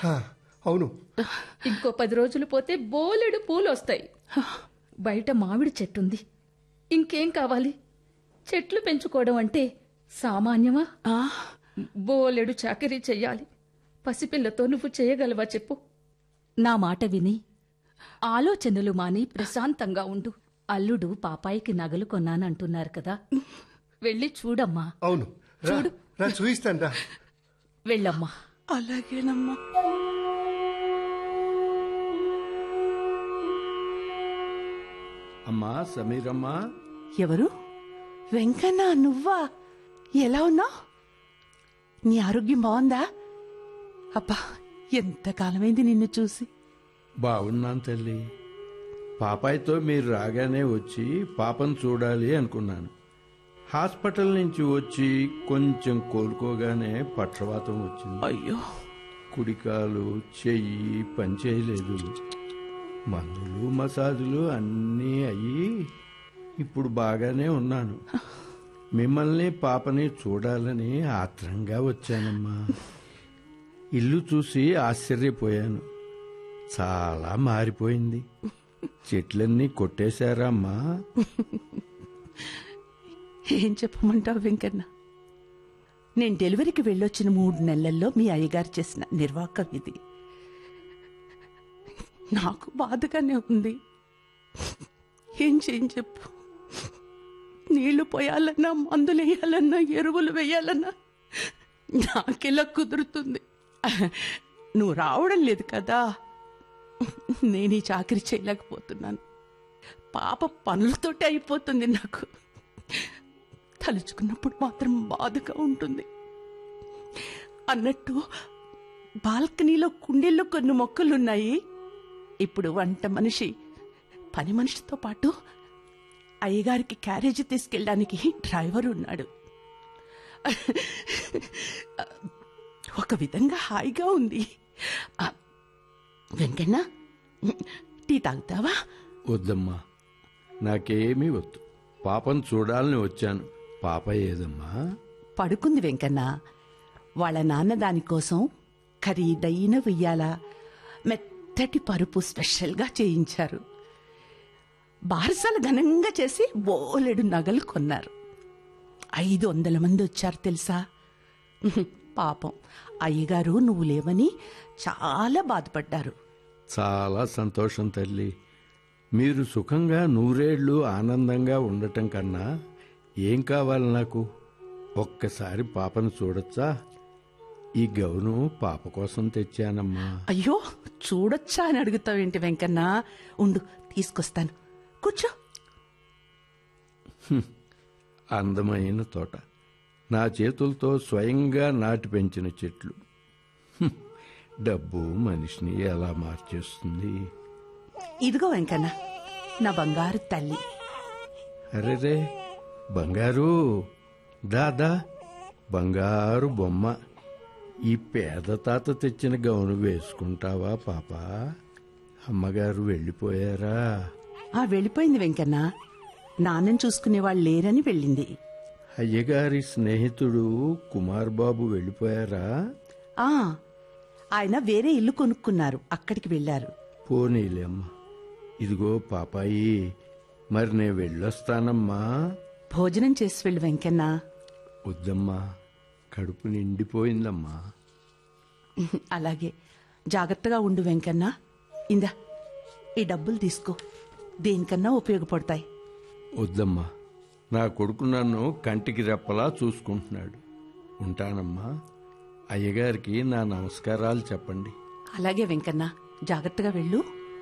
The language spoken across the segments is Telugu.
హా, అవును ఇంకో పది రోజులు పోతే బోలెడు పూలు వస్తాయి బయట మామిడి చెట్టుంది ఇంకేం కావాలి చెట్లు పెంచుకోవడం అంటే సామాన్యమా ఆ, బోలెడు చాకరీ చెయ్యాలి పసిపిల్లతో నువ్వు చేయగలవా చెప్పు నా మాట విని ఆలోచనలు మాని ప్రశాంతంగా ఉండు అల్లుడు పాపాయికి నగలు కొన్నానంటున్నారు కదా వెళ్ళి చూడమ్మా అవును రా రా చూయిస్తాను రా వెళ్ళమ్మా అలాగేనమ్మా అమ్మా సమీరమ్మా ఎవరు వెంకన్న నువ్వా ఎలా ఉన్నావు నీ ఆరోగ్యం బాగుందా అబ్బా ఎంతకాలమైంది నిన్ను చూసి బాగున్నాను తల్లి పాపాయితో మీరు రాగానే వచ్చి పాపను చూడాలి అనుకున్నాను హాస్పిటల్ నుంచి వచ్చి కొంచెం కోలుకోగానే పక్షవాతం వచ్చింది అయ్యో కుడికాలు చెయ్యి పనిచేయలేదు మందులు మసాజులు అన్నీ అయ్యి ఇప్పుడు బాగానే ఉన్నాను మిమ్మల్ని పాపని చూడాలని ఆత్రంగా వచ్చానమ్మా ఇల్లు చూసి ఆశ్చర్యపోయాను చాలా మారిపోయింది చెట్లన్నీ కొట్టేశారా అమ్మా ఏం చెప్పమంటావు వెంకన్న నేను డెలివరీకి వెళ్ళొచ్చిన మూడు నెలల్లో మీ అయ్యగారు చేసిన నిర్వాకం ఇది నాకు బాధగానే ఉంది ఏం చేయని చెప్పు నీళ్లు పోయాలన్నా మందులు వేయాలన్నా ఎరువులు వేయాలన్నా నాకెలా కుదురుతుంది నువ్వు రావడం లేదు కదా నేను ఈ చాకరీ చేయలేకపోతున్నాను పాప పనులతోటి అయిపోతుంది నాకు తలుచుకున్నప్పుడు మాత్రం బాధగా ఉంటుంది అన్నట్టు బాల్కనీలో కుండీల్లో కొన్ని మొక్కలున్నాయి ఇప్పుడు వంట మనిషి పని మనిషితో పాటు అయ్యగారికి క్యారేజీ తీసుకెళ్ళడానికి డ్రైవర్ ఉన్నాడు ఒక విధంగా హాయిగా ఉంది ఆ, వెంకన్న టీ తాగుతావా వద్దమ్మా నాకేమీ వద్దు పాపను చూడాలని వచ్చాను పాప ఏదమ్మా పడుకుంది వెంకన్న వాళ్ళ నాన్న దానికోసం ఖరీదైన ఉయ్యాల మెత్తటి పరుపు స్పెషల్గా చేయించారు బారసాల ఘనంగా చేసి బోలెడు నగలు కొన్నారు ఐదు వందల మంది వచ్చారు తెలుసా ఉహు, పాపం అయ్యగారు నువ్వు లేవని చాలా బాధపడ్డారు చాలా సంతోషం తల్లి మీరు సుఖంగా నూరేళ్లు ఆనందంగా ఉండటం కన్నా ఏం కావాలి నాకు ఒక్కసారి పాపను చూడొచ్చా ఈ గౌను పాప కోసం తెచ్చానమ్మా అయ్యో చూడొచ్చా అని అడుగుతావేంటి వెంకన్న ఉండు తీసుకొస్తాను కూర్చో అందమైన తోట నా చేతులతో స్వయంగా నాటి పెంచిన చెట్లు హ్మ్. డబ్బు మనిషిని ఎలా మార్చేస్తుంది ఇదిగో వెంకన్న నా బంగారు తల్లి అరెరే బంగారు దాదా బంగారు బొమ్మ ఈ పేద తాత తెచ్చిన గౌను వేసుకుంటావా పాప అమ్మగారు వెళ్ళిపోయారా ఆ వెళ్ళిపోయింది వెంకన్న నాన్నని చూసుకునే వాళ్ళు లేరని వెళ్ళింది అయ్యగారి స్నేహితుడు కుమార్ బాబు వెళ్ళిపోయారా ఆ ఆయన వేరే ఇల్లు కొనుక్కున్నారు అక్కడికి వెళ్ళారు పోనీలేమ్మా ఇదిగో పాపాయి మరి నేను వెళ్ళొస్తానమ్మా భోజనం చేసి వెళ్ళు వెంకన్న వద్దమ్మా కడుపు నిండిపోయిందమ్మా అలాగే జాగ్రత్తగా ఉండు వెంకన్న ఇందా ఈ డబ్బులు తీసుకో దేనికన్నా ఉపయోగపడతాయి వద్దమ్మా నా కొడుకు నన్ను కంటికి రెప్పలా చూసుకుంటున్నాడు ఉంటానమ్మా అయ్యగారికి నా నమస్కారాలు చెప్పండి అలాగే వెంకన్న జాగ్రత్తగా వెళ్ళు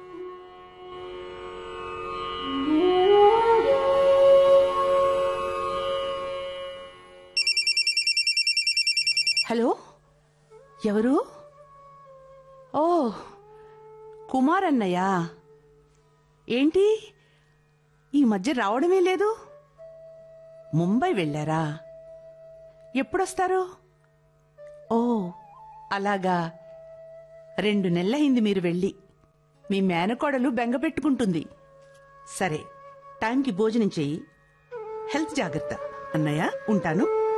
హలో ఎవరు ఓ కుమార్ అన్నయ్య ఏంటి ఈ మధ్య రావడమే లేదు ముంబై వెళ్ళారా ఎప్పుడొస్తారు ఓ అలాగా రెండు నెలలైంది మీరు వెళ్ళి మీ మేనకోడలు బెంగ పెట్టుకుంటుంది సరే టైంకి భోజనం చెయ్యి హెల్త్ జాగ్రత్త అన్నయ్య ఉంటాను